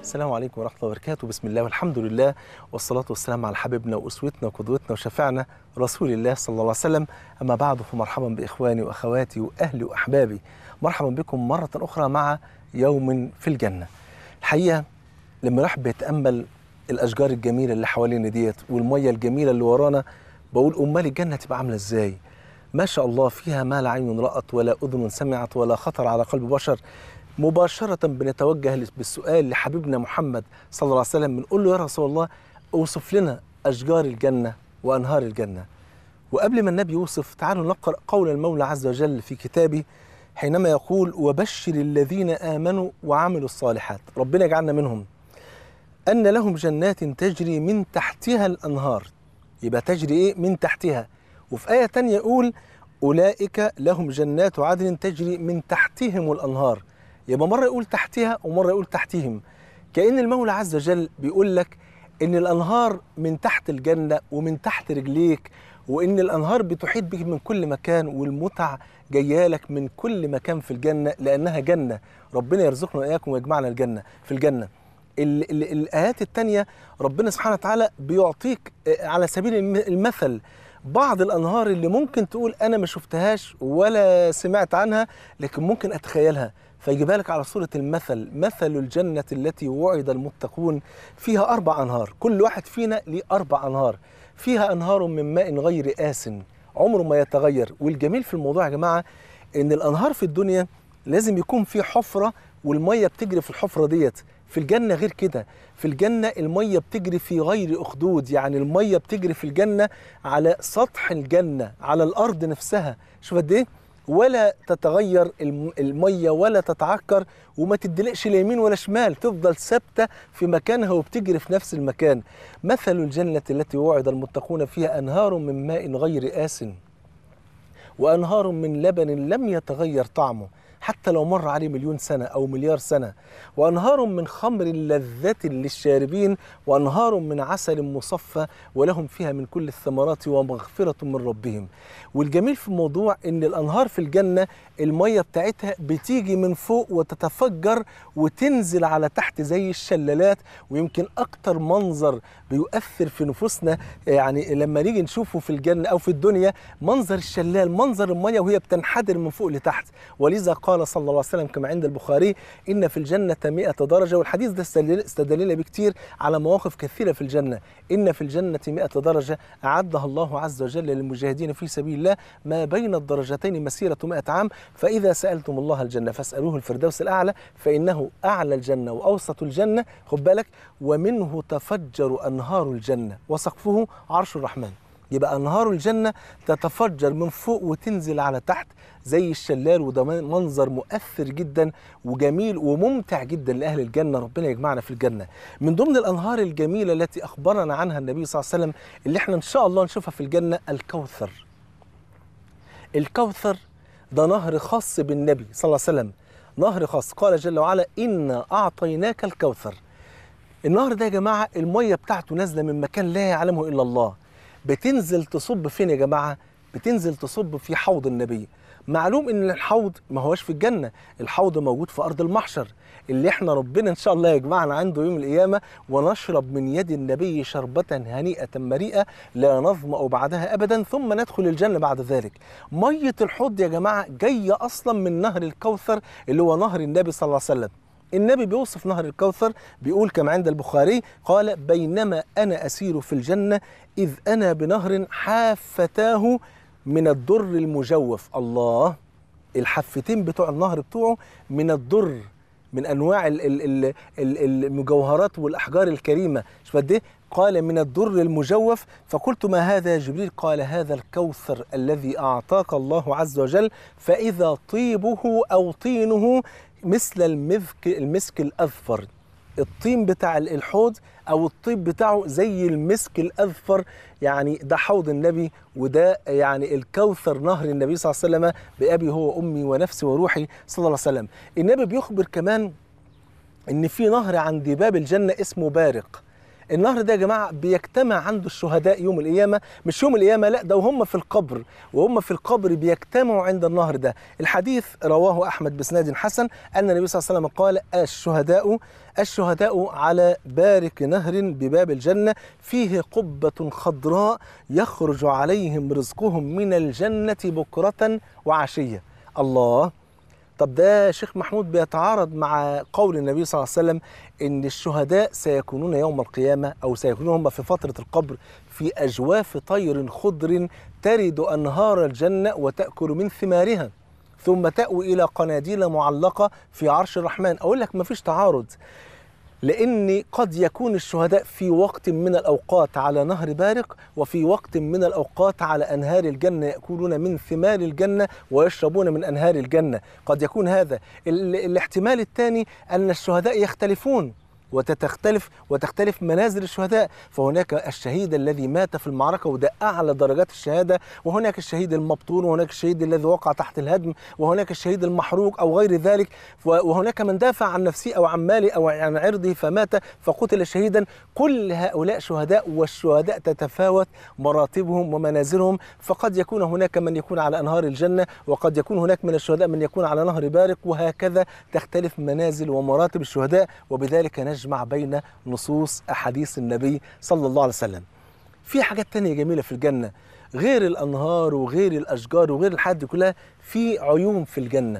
السلام عليكم ورحمة الله وبركاته بسم الله والحمد لله والصلاة والسلام على حبيبنا وأسوتنا وقدوتنا وشفيعنا رسول الله صلى الله عليه وسلم أما بعد فمرحبا بإخواني وأخواتي وأهلي وأحبابي مرحبا بكم مرة أخرى مع يوم في الجنة الحقيقة لما الواحد بيتأمل الأشجار الجميلة اللي حوالينا ديت والمية الجميلة اللي ورانا بقول أمال الجنة تبقى عاملة إزاي ما شاء الله فيها ما لا عين رأت ولا أذن سمعت ولا خطر على قلب بشر مباشرة بنتوجه بالسؤال لحبيبنا محمد صلى الله عليه وسلم بنقول له يا رسول الله اوصف لنا أشجار الجنة وأنهار الجنة وقبل ما النبي يوصف تعالوا نقرأ قول المولى عز وجل في كتابه حينما يقول وبشر الذين آمنوا وعملوا الصالحات ربنا يجعلنا منهم أن لهم جنات تجري من تحتها الأنهار يبقى تجري إيه من تحتها وفي آية تانية يقول أولئك لهم جنات عدن تجري من تحتهم الأنهار يبقى مرة يقول تحتها ومرة يقول تحتهم كأن المولى عز وجل بيقول لك إن الأنهار من تحت الجنة ومن تحت رجليك وإن الأنهار بتحيط بك من كل مكان والمتع جاية لك من كل مكان في الجنة لأنها جنة ربنا يرزقنا وإياكم ويجمعنا الجنة في الجنة ال ال الآيات التانية ربنا سبحانه وتعالى بيعطيك على سبيل المثل بعض الأنهار اللي ممكن تقول أنا ما شفتهاش ولا سمعت عنها لكن ممكن أتخيلها فيجيبها لك على صورة المثل مثل الجنة التي وعد المتقون فيها أربع أنهار كل واحد فينا ليه أربع أنهار فيها أنهار من ماء غير آس عمره ما يتغير والجميل في الموضوع يا جماعة إن الأنهار في الدنيا لازم يكون في حفرة والمية بتجري في الحفرة ديت في الجنة غير كده في الجنة المية بتجري في غير أخدود يعني المية بتجري في الجنة على سطح الجنة على الأرض نفسها شوف قد إيه ولا تتغير المية ولا تتعكر وما تدلقش اليمين ولا شمال تفضل ثابتة في مكانها وبتجري في نفس المكان مثل الجنة التي وعد المتقون فيها أنهار من ماء غير آس وأنهار من لبن لم يتغير طعمه حتى لو مر عليه مليون سنة أو مليار سنة وأنهار من خمر لذة للشاربين وأنهار من عسل مصفى ولهم فيها من كل الثمرات ومغفرة من ربهم والجميل في الموضوع إن الأنهار في الجنة المية بتاعتها بتيجي من فوق وتتفجر وتنزل على تحت زي الشلالات ويمكن أكتر منظر بيؤثر في نفوسنا يعني لما نيجي نشوفه في الجنة أو في الدنيا منظر الشلال منظر المية وهي بتنحدر من فوق لتحت ولذا قال صلى الله عليه وسلم كما عند البخاري إن في الجنة مئة درجة والحديث ده استدلنا بكتير على مواقف كثيرة في الجنة إن في الجنة مئة درجة أعدها الله عز وجل للمجاهدين في سبيل الله ما بين الدرجتين مسيرة مئة عام فإذا سألتم الله الجنة فاسألوه الفردوس الأعلى فإنه أعلى الجنة وأوسط الجنة خد بالك ومنه تفجر أنهار الجنة وسقفه عرش الرحمن يبقى أنهار الجنة تتفجر من فوق وتنزل على تحت زي الشلال وده منظر مؤثر جدا وجميل وممتع جدا لأهل الجنة ربنا يجمعنا في الجنة من ضمن الأنهار الجميلة التي أخبرنا عنها النبي صلى الله عليه وسلم اللي احنا إن شاء الله نشوفها في الجنة الكوثر الكوثر ده نهر خاص بالنبي صلى الله عليه وسلم نهر خاص قال جل وعلا إنا أعطيناك الكوثر النهر ده يا جماعة المية بتاعته نازلة من مكان لا يعلمه إلا الله بتنزل تصب فين يا جماعة بتنزل تصب في حوض النبي معلوم ان الحوض ما هوش في الجنة الحوض موجود في أرض المحشر اللي احنا ربنا ان شاء الله يجمعنا عنده يوم القيامة ونشرب من يد النبي شربة هنيئة مريئة لا نظمأ بعدها أبدا ثم ندخل الجنة بعد ذلك مية الحوض يا جماعة جاية أصلا من نهر الكوثر اللي هو نهر النبي صلى الله عليه وسلم النبي بيوصف نهر الكوثر بيقول كما عند البخاري قال بينما أنا أسير في الجنة إذ أنا بنهر حافتاه من الدر المجوف الله الحفتين بتوع النهر بتوعه من الدر من انواع ال ال ال ال المجوهرات والاحجار الكريمه شوف قد ايه قال من الدر المجوف فقلت ما هذا يا جبريل قال هذا الكوثر الذي اعطاك الله عز وجل فاذا طيبه او طينه مثل المسك المسك الاذفر الطين بتاع الحوض او الطيب بتاعه زي المسك الاذفر يعني ده حوض النبي وده يعني الكوثر نهر النبي صلى الله عليه وسلم بابي هو امي ونفسي وروحي صلى الله عليه وسلم النبي بيخبر كمان ان في نهر عند باب الجنه اسمه بارق النهر ده يا جماعه بيجتمع عنده الشهداء يوم القيامه مش يوم القيامه لا ده وهم في القبر وهم في القبر بيجتمعوا عند النهر ده الحديث رواه احمد بسناد حسن ان النبي صلى الله عليه وسلم قال الشهداء الشهداء على بارك نهر بباب الجنه فيه قبه خضراء يخرج عليهم رزقهم من الجنه بكره وعشيه الله طب ده شيخ محمود بيتعارض مع قول النبي صلى الله عليه وسلم ان الشهداء سيكونون يوم القيامه او سيكونون هم في فتره القبر في اجواف طير خضر ترد انهار الجنه وتاكل من ثمارها ثم تأوي إلى قناديل معلقة في عرش الرحمن أقول لك مفيش تعارض لأن قد يكون الشهداء في وقت من الأوقات على نهر بارق وفي وقت من الأوقات على أنهار الجنة يأكلون من ثمار الجنة ويشربون من أنهار الجنة قد يكون هذا ال- الاحتمال الثاني أن الشهداء يختلفون وتختلف وتختلف منازل الشهداء فهناك الشهيد الذي مات في المعركة وده أعلى درجات الشهادة وهناك الشهيد المبطون وهناك الشهيد الذي وقع تحت الهدم وهناك الشهيد المحروق أو غير ذلك وهناك من دافع عن نفسه أو عن ماله أو عن عرضه فمات فقتل شهيدا كل هؤلاء شهداء والشهداء تتفاوت مراتبهم ومنازلهم فقد يكون هناك من يكون على أنهار الجنة وقد يكون هناك من الشهداء من يكون على نهر بارق وهكذا تختلف منازل ومراتب الشهداء وبذلك نجمع بين نصوص أحاديث النبي صلى الله عليه وسلم في حاجات تانية جميلة في الجنة غير الأنهار وغير الأشجار وغير الحاجات دي كلها في عيون في الجنة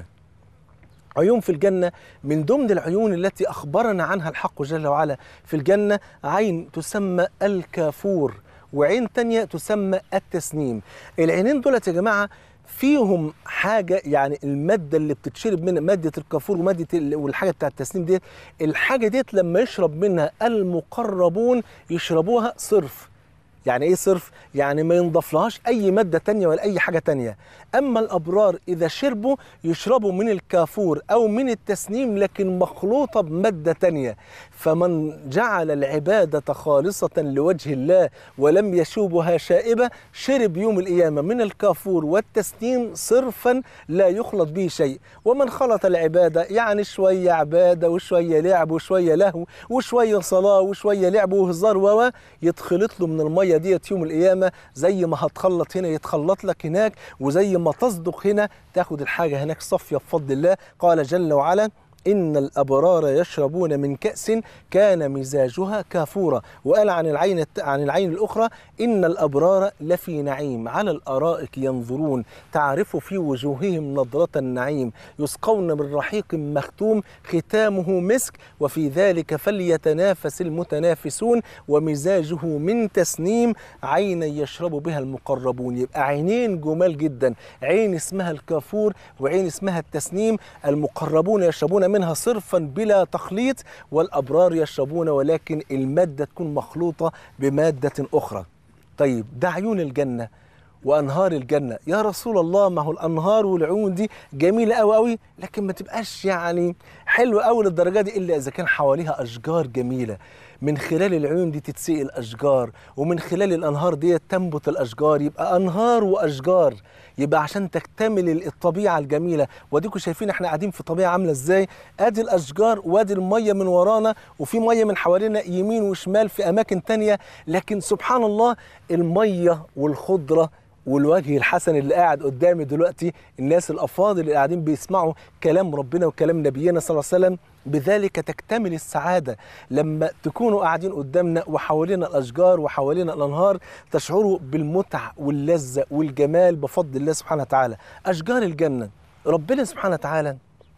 عيون في الجنة من ضمن العيون التي أخبرنا عنها الحق جل وعلا في الجنة عين تسمى الكافور وعين تانية تسمى التسنيم العينين دولت يا جماعة فيهم حاجة يعني المادة اللي بتتشرب منها مادة الكافور ومادة ال- والحاجة بتاعت التسنيم ديت الحاجة ديت لما يشرب منها المقربون يشربوها صرف يعني ايه صرف؟ يعني ما ينضافلهاش اي مادة تانية ولا اي حاجة تانية اما الابرار اذا شربوا يشربوا من الكافور او من التسنيم لكن مخلوطة بمادة تانية فمن جعل العبادة خالصة لوجه الله ولم يشوبها شائبة شرب يوم القيامة من الكافور والتسنيم صرفا لا يخلط به شيء ومن خلط العبادة يعني شوية عبادة وشوية لعب وشوية لهو وشوية صلاة وشوية لعب وهزار و يتخلط له من المية ديت يوم القيامة زي ما هتخلط هنا يتخلط لك هناك وزي ما تصدق هنا تاخد الحاجة هناك صافية بفضل الله قال جل وعلا إن الأبرار يشربون من كأس كان مزاجها كافورا وقال عن العين الت- عن العين الأخرى إن الأبرار لفي نعيم على الأرائك ينظرون تعرف في وجوههم نضرة النعيم يسقون من رحيق مختوم ختامه مسك وفي ذلك فليتنافس المتنافسون ومزاجه من تسنيم عينا يشرب بها المقربون يبقى عينين جمال جدا عين اسمها الكافور وعين اسمها التسنيم المقربون يشربون منها صرفا بلا تخليط والأبرار يشربون ولكن المادة تكون مخلوطة بمادة أخرى طيب ده عيون الجنة وانهار الجنه يا رسول الله ما هو الانهار والعيون دي جميله قوي قوي لكن ما تبقاش يعني حلوه قوي للدرجه دي الا اذا كان حواليها اشجار جميله من خلال العيون دي تتسقي الاشجار ومن خلال الانهار دي تنبت الاشجار يبقى انهار واشجار يبقى عشان تكتمل الطبيعه الجميله واديكم شايفين احنا قاعدين في طبيعه عامله ازاي ادي الاشجار وادي الميه من ورانا وفي ميه من حوالينا يمين وشمال في اماكن تانية لكن سبحان الله الميه والخضره والوجه الحسن اللي قاعد قدامي دلوقتي الناس الافاضل اللي قاعدين بيسمعوا كلام ربنا وكلام نبينا صلى الله عليه وسلم بذلك تكتمل السعاده لما تكونوا قاعدين قدامنا وحوالينا الاشجار وحوالينا الانهار تشعروا بالمتعه واللذه والجمال بفضل الله سبحانه وتعالى اشجار الجنه ربنا سبحانه وتعالى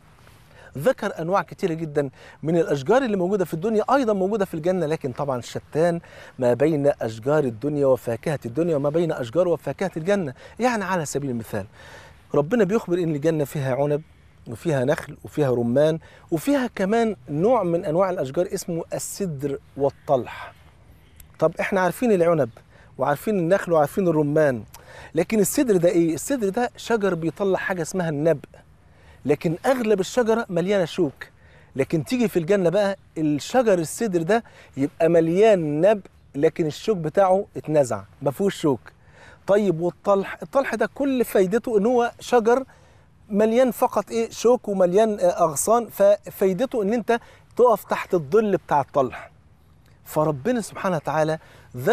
ذكر انواع كثيره جدا من الاشجار اللي موجوده في الدنيا ايضا موجوده في الجنه لكن طبعا شتان ما بين اشجار الدنيا وفاكهه الدنيا وما بين اشجار وفاكهه الجنه يعني على سبيل المثال ربنا بيخبر ان الجنه فيها عنب وفيها نخل وفيها رمان وفيها كمان نوع من انواع الاشجار اسمه السدر والطلح طب احنا عارفين العنب وعارفين النخل وعارفين الرمان لكن السدر ده ايه السدر ده شجر بيطلع حاجه اسمها النبق لكن اغلب الشجره مليانه شوك لكن تيجي في الجنه بقى الشجر السدر ده يبقى مليان نبق لكن الشوك بتاعه اتنزع ما فيهوش شوك طيب والطلح الطلح ده كل فايدته ان هو شجر مليان فقط ايه شوك ومليان آه، اغصان ففايدته ان انت تقف تحت الظل بتاع الطلح فربنا سبحانه وتعالى ذكر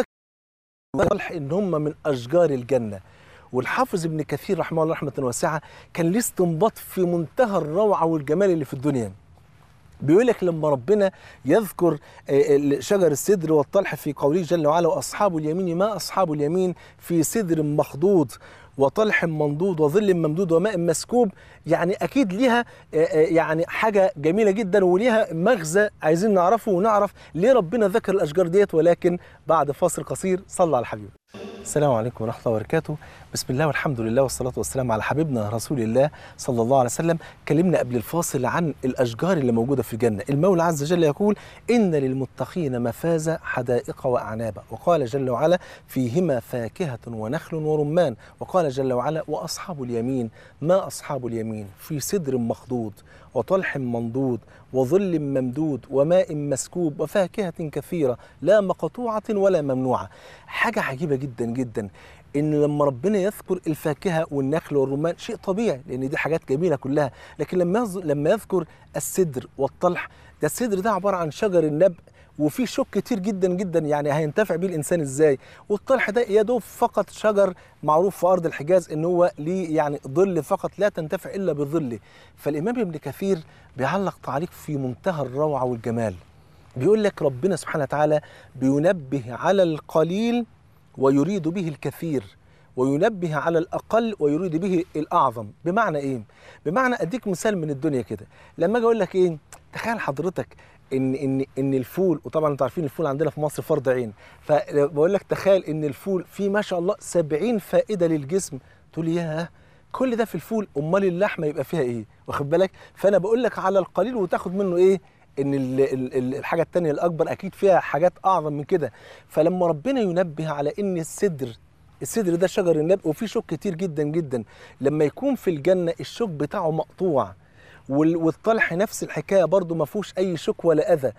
صالح ان هم من اشجار الجنه والحافظ ابن كثير رحمه الله رحمه واسعه كان ليه استنباط في منتهى الروعه والجمال اللي في الدنيا بيقول لك لما ربنا يذكر شجر السدر والطلح في قوله جل وعلا واصحاب اليمين ما اصحاب اليمين في سدر مخضود وطلح منضود وظل ممدود وماء مسكوب يعني اكيد ليها يعني حاجه جميله جدا وليها مغزى عايزين نعرفه ونعرف ليه ربنا ذكر الاشجار ديت ولكن بعد فاصل قصير صلى على الحبيب السلام عليكم ورحمه الله وبركاته بسم الله والحمد لله والصلاه والسلام على حبيبنا رسول الله صلى الله عليه وسلم كلمنا قبل الفاصل عن الاشجار اللي موجوده في الجنه المولى عز وجل يقول ان للمتقين مفازا حدائق واعنابا وقال جل وعلا فيهما فاكهه ونخل ورمان وقال جل وعلا واصحاب اليمين ما اصحاب اليمين في سدر مخضود وطلح منضود وظل ممدود وماء مسكوب وفاكهة كثيرة لا مقطوعة ولا ممنوعة حاجة عجيبة جدا جدا ان لما ربنا يذكر الفاكهه والنخل والرمان شيء طبيعي لان دي حاجات جميله كلها لكن لما لما يذكر السدر والطلح ده السدر ده عباره عن شجر النبق وفي شوك كتير جدا جدا يعني هينتفع بيه الانسان ازاي والطلح ده يا دوب فقط شجر معروف في ارض الحجاز ان هو ليه يعني ظل فقط لا تنتفع الا بظله فالامام ابن كثير بيعلق تعليق في منتهى الروعه والجمال بيقول لك ربنا سبحانه وتعالى بينبه على القليل ويريد به الكثير وينبه على الأقل ويريد به الأعظم بمعنى إيه؟ بمعنى أديك مثال من الدنيا كده لما أجي أقول لك إيه؟ تخيل حضرتك ان ان ان الفول وطبعا انتوا عارفين الفول عندنا في مصر فرض عين فبقول لك تخيل ان الفول فيه ما شاء الله 70 فائده للجسم تقول ياه كل ده في الفول امال اللحمه يبقى فيها ايه واخد بالك فانا بقول لك على القليل وتاخد منه ايه ان ال ال الحاجه الثانيه الاكبر اكيد فيها حاجات اعظم من كده فلما ربنا ينبه على ان السدر السدر ده شجر النبق وفيه شوك كتير جدا جدا لما يكون في الجنه الشوك بتاعه مقطوع والطلح نفس الحكايه برضه ما فيهوش اي شوك ولا اذى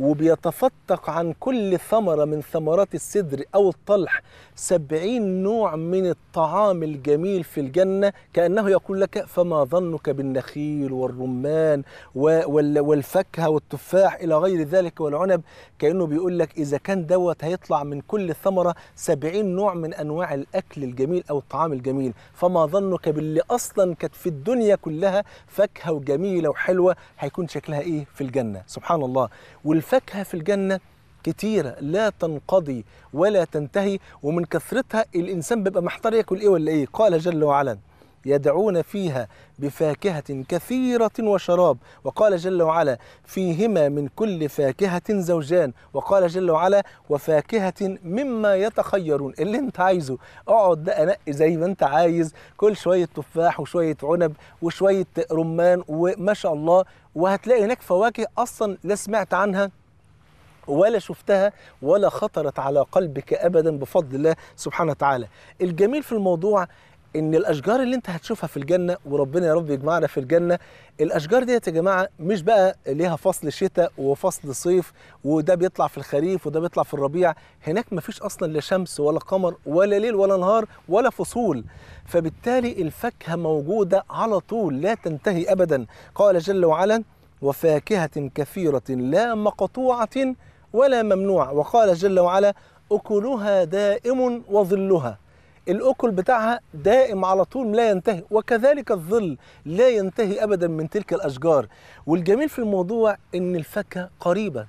وبيتفتق عن كل ثمره من ثمرات السدر او الطلح سبعين نوع من الطعام الجميل في الجنه كانه يقول لك فما ظنك بالنخيل والرمان والفاكهه والتفاح الى غير ذلك والعنب كانه بيقول لك اذا كان دوت هيطلع من كل ثمره سبعين نوع من انواع الاكل الجميل او الطعام الجميل فما ظنك باللي اصلا كانت في الدنيا كلها فاكهه وجميل جميلة وحلوة هيكون شكلها إيه في الجنة سبحان الله والفاكهة في الجنة كتيرة لا تنقضي ولا تنتهي ومن كثرتها الإنسان بيبقى محتار ياكل إيه ولا إيه قال جل وعلا يدعون فيها بفاكهة كثيرة وشراب وقال جل وعلا فيهما من كل فاكهة زوجان وقال جل وعلا وفاكهة مما يتخيرون اللي انت عايزه اقعد بقى نقي زي ما انت عايز كل شوية تفاح وشوية عنب وشوية رمان وما شاء الله وهتلاقي هناك فواكه اصلا لا سمعت عنها ولا شفتها ولا خطرت على قلبك ابدا بفضل الله سبحانه وتعالى الجميل في الموضوع ان الاشجار اللي انت هتشوفها في الجنه وربنا يا رب يجمعنا في الجنه الاشجار ديت يا جماعه مش بقى ليها فصل شتاء وفصل صيف وده بيطلع في الخريف وده بيطلع في الربيع هناك مفيش اصلا لا شمس ولا قمر ولا ليل ولا نهار ولا فصول فبالتالي الفاكهه موجوده على طول لا تنتهي ابدا قال جل وعلا وفاكهه كثيره لا مقطوعه ولا ممنوعه وقال جل وعلا اكلها دائم وظلها الاكل بتاعها دائم على طول لا ينتهي وكذلك الظل لا ينتهي ابدا من تلك الاشجار والجميل في الموضوع ان الفاكهه قريبه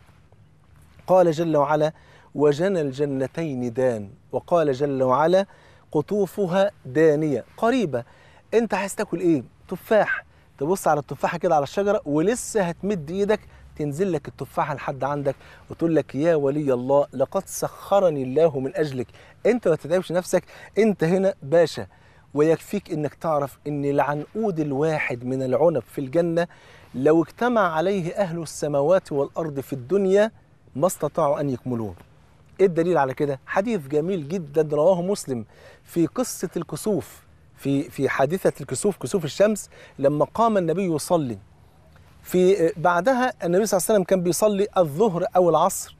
قال جل وعلا وجنى الجنتين دان وقال جل وعلا قطوفها دانيه قريبه انت عايز تاكل ايه تفاح تبص على التفاحه كده على الشجره ولسه هتمد ايدك تنزل لك التفاحه لحد عندك وتقول لك يا ولي الله لقد سخرني الله من اجلك انت ما تتعبش نفسك انت هنا باشا ويكفيك انك تعرف ان العنقود الواحد من العنب في الجنه لو اجتمع عليه اهل السماوات والارض في الدنيا ما استطاعوا ان يكملوه ايه الدليل على كده حديث جميل جدا رواه مسلم في قصه الكسوف في في حادثه الكسوف كسوف الشمس لما قام النبي يصلي في بعدها النبي صلى الله عليه وسلم كان بيصلي الظهر او العصر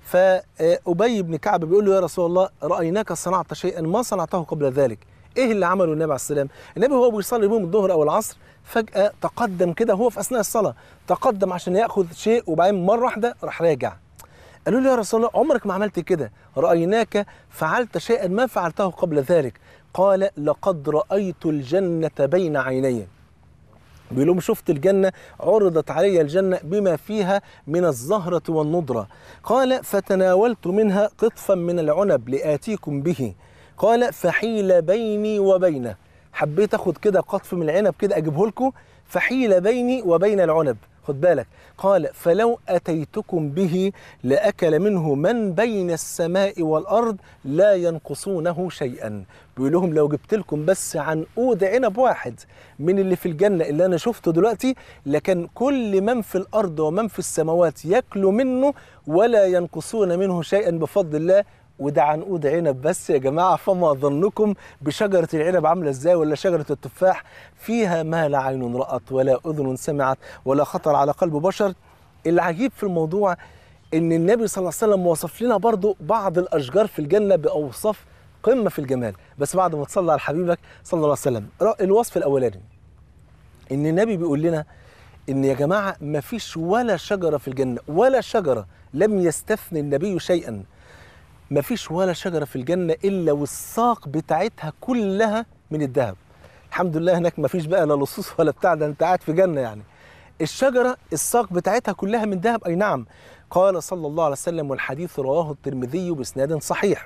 فأبي بن كعب بيقول له يا رسول الله رأيناك صنعت شيئا ما صنعته قبل ذلك ايه اللي عمله النبي عليه السلام النبي هو بيصلي بهم الظهر او العصر فجأة تقدم كده هو في أثناء الصلاة تقدم عشان ياخذ شيء وبعدين مرة واحدة راح راجع قالوا له يا رسول الله عمرك ما عملت كده رأيناك فعلت شيئا ما فعلته قبل ذلك قال لقد رأيت الجنة بين عيني بيقول لهم شفت الجنة عرضت علي الجنة بما فيها من الزهرة والنضرة قال فتناولت منها قطفا من العنب لآتيكم به قال فحيل بيني وبينه حبيت اخد كده قطف من العنب كده اجيبه لكم فحيل بيني وبين العنب خد بالك قال فلو اتيتكم به لاكل منه من بين السماء والارض لا ينقصونه شيئا بيقول لهم لو جبت لكم بس عنقود عنب واحد من اللي في الجنه اللي انا شفته دلوقتي لكن كل من في الارض ومن في السماوات ياكلوا منه ولا ينقصون منه شيئا بفضل الله وده عنقود عنب بس يا جماعة فما ظنكم بشجرة العنب عاملة ازاي ولا شجرة التفاح فيها ما لا عين رأت ولا أذن سمعت ولا خطر على قلب بشر العجيب في الموضوع ان النبي صلى الله عليه وسلم وصف لنا برضو بعض الأشجار في الجنة بأوصاف قمة في الجمال بس بعد ما تصلى على حبيبك صلى الله عليه وسلم الوصف الأولاني ان النبي بيقول لنا ان يا جماعة ما فيش ولا شجرة في الجنة ولا شجرة لم يستثني النبي شيئا ما فيش ولا شجرة في الجنة إلا والساق بتاعتها كلها من الذهب الحمد لله هناك ما فيش بقى لا لصوص ولا بتاع ده انت قاعد في جنة يعني الشجرة الساق بتاعتها كلها من ذهب أي نعم قال صلى الله عليه وسلم والحديث رواه الترمذي بإسناد صحيح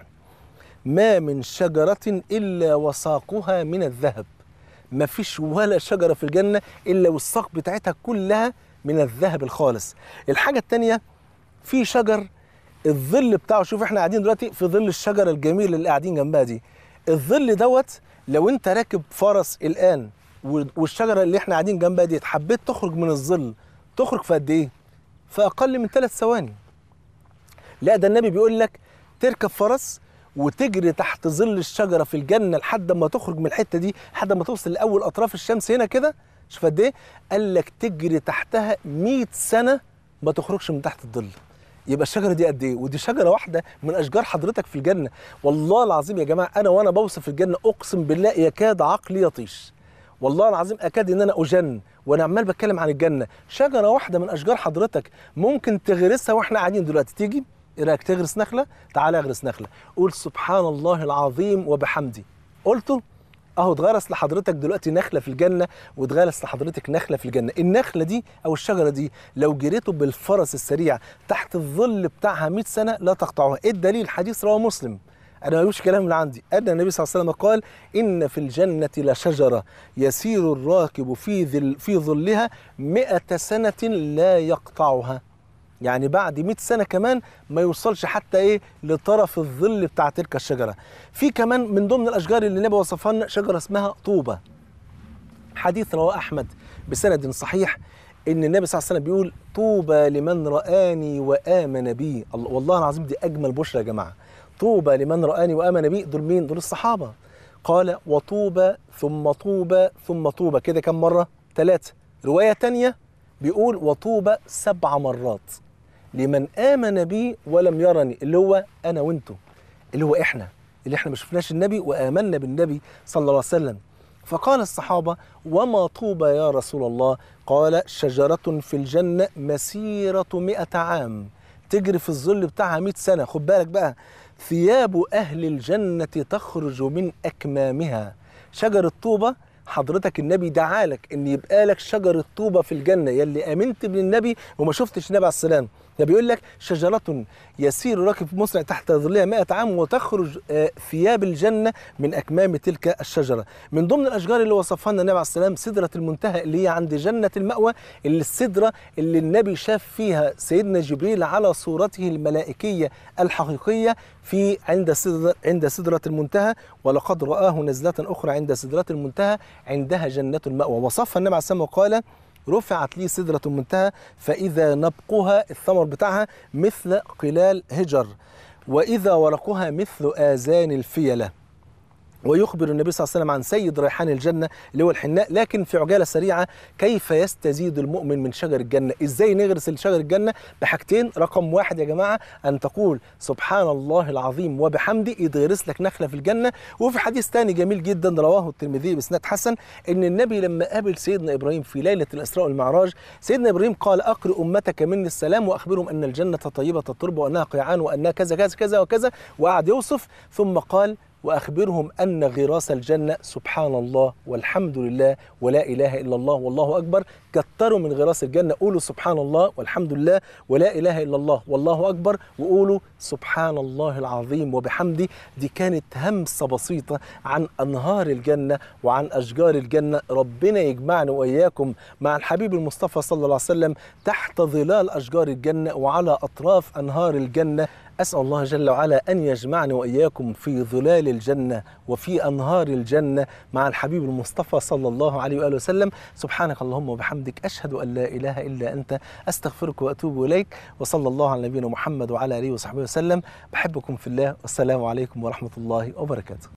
ما من شجرة إلا وساقها من الذهب ما فيش ولا شجرة في الجنة إلا والساق بتاعتها كلها من الذهب الخالص الحاجة التانية في شجر الظل بتاعه شوف احنا قاعدين دلوقتي في ظل الشجره الجميله اللي قاعدين جنبها دي الظل دوت لو انت راكب فرس الان والشجره اللي احنا قاعدين جنبها دي حبيت تخرج من الظل تخرج في قد ايه في اقل من ثلاث ثواني لا ده النبي بيقول لك تركب فرس وتجري تحت ظل الشجره في الجنه لحد ما تخرج من الحته دي لحد ما توصل لاول اطراف الشمس هنا كده شوف قد ايه قال لك تجري تحتها 100 سنه ما تخرجش من تحت الظل يبقى الشجره دي قد ايه ودي شجره واحده من اشجار حضرتك في الجنه والله العظيم يا جماعه انا وانا بوصف الجنه اقسم بالله يكاد عقلي يطيش والله العظيم اكاد ان انا اجن وانا عمال بتكلم عن الجنه شجره واحده من اشجار حضرتك ممكن تغرسها واحنا قاعدين دلوقتي تيجي ايه رايك تغرس نخله تعالى اغرس نخله قول سبحان الله العظيم وبحمدي قلته اهو اتغرس لحضرتك دلوقتي نخله في الجنه واتغرس لحضرتك نخله في الجنه النخله دي او الشجره دي لو جريته بالفرس السريع تحت الظل بتاعها 100 سنه لا تقطعها ايه الدليل حديث رواه مسلم انا ما كلام من عندي ان النبي صلى الله عليه وسلم قال ان في الجنه لشجره يسير الراكب في ذل في ظلها 100 سنه لا يقطعها يعني بعد 100 سنه كمان ما يوصلش حتى ايه لطرف الظل بتاع تلك الشجره في كمان من ضمن الاشجار اللي النبي وصفها لنا شجره اسمها طوبه حديث رواه احمد بسند صحيح ان النبي صلى الله عليه وسلم بيقول طوبى لمن رآني وآمن بي الله والله العظيم دي اجمل بشرى يا جماعه طوبى لمن رآني وآمن بي دول مين دول الصحابه قال وطوبى ثم طوبى ثم طوبى كده كم مره ثلاثه روايه تانية بيقول وطوبى سبع مرات لمن آمن بي ولم يرني اللي هو أنا وأنتوا اللي هو إحنا اللي إحنا ما شفناش النبي وآمنا بالنبي صلى الله عليه وسلم فقال الصحابة وما طوبى يا رسول الله قال شجرة في الجنة مسيرة مئة عام تجري في الظل بتاعها مئة سنة خد بالك بقى ثياب أهل الجنة تخرج من أكمامها شجر الطوبة حضرتك النبي دعالك ان يبقى لك شجره طوبه في الجنه يلي امنت بالنبي وما شفتش النبي عليه السلام ده بيقول لك شجرة يسير راكب مسرع تحت ظلها 100 عام وتخرج ثياب الجنة من أكمام تلك الشجرة من ضمن الأشجار اللي وصفها لنا النبي عليه السلام سدرة المنتهى اللي هي عند جنة المأوى اللي السدرة اللي النبي شاف فيها سيدنا جبريل على صورته الملائكية الحقيقية في عند سدرة عند سدرة المنتهى ولقد رآه نزلة أخرى عند سدرة المنتهى عندها جنة المأوى وصفها النبي عليه السلام وقال رفعت لي سدرة المنتهى فإذا نبقها الثمر بتاعها مثل قلال هجر وإذا ورقها مثل آذان الفيلة ويخبر النبي صلى الله عليه وسلم عن سيد ريحان الجنة اللي هو الحناء لكن في عجالة سريعة كيف يستزيد المؤمن من شجر الجنة ازاي نغرس شجر الجنة بحاجتين رقم واحد يا جماعة أن تقول سبحان الله العظيم وبحمده يتغرس لك نخلة في الجنة وفي حديث تاني جميل جدا رواه الترمذي بإسناد حسن إن النبي لما قابل سيدنا إبراهيم في ليلة الإسراء والمعراج سيدنا إبراهيم قال أقرئ أمتك مني السلام وأخبرهم أن الجنة طيبة التربة وأنها قيعان وأنها كذا كذا كذا وكذا وقعد يوصف ثم قال واخبرهم ان غراس الجنه سبحان الله والحمد لله ولا اله الا الله والله اكبر كتروا من غراس الجنه قولوا سبحان الله والحمد لله ولا اله الا الله والله اكبر وقولوا سبحان الله العظيم وبحمده دي كانت همسه بسيطه عن انهار الجنه وعن اشجار الجنه ربنا يجمعنا واياكم مع الحبيب المصطفى صلى الله عليه وسلم تحت ظلال اشجار الجنه وعلى اطراف انهار الجنه أسأل الله جل وعلا أن يجمعني وإياكم في ظلال الجنة وفي أنهار الجنة مع الحبيب المصطفى صلى الله عليه وآله وسلم سبحانك اللهم وبحمدك أشهد أن لا إله إلا أنت أستغفرك وأتوب إليك وصلى الله على نبينا محمد وعلى آله وصحبه وسلم بحبكم في الله والسلام عليكم ورحمة الله وبركاته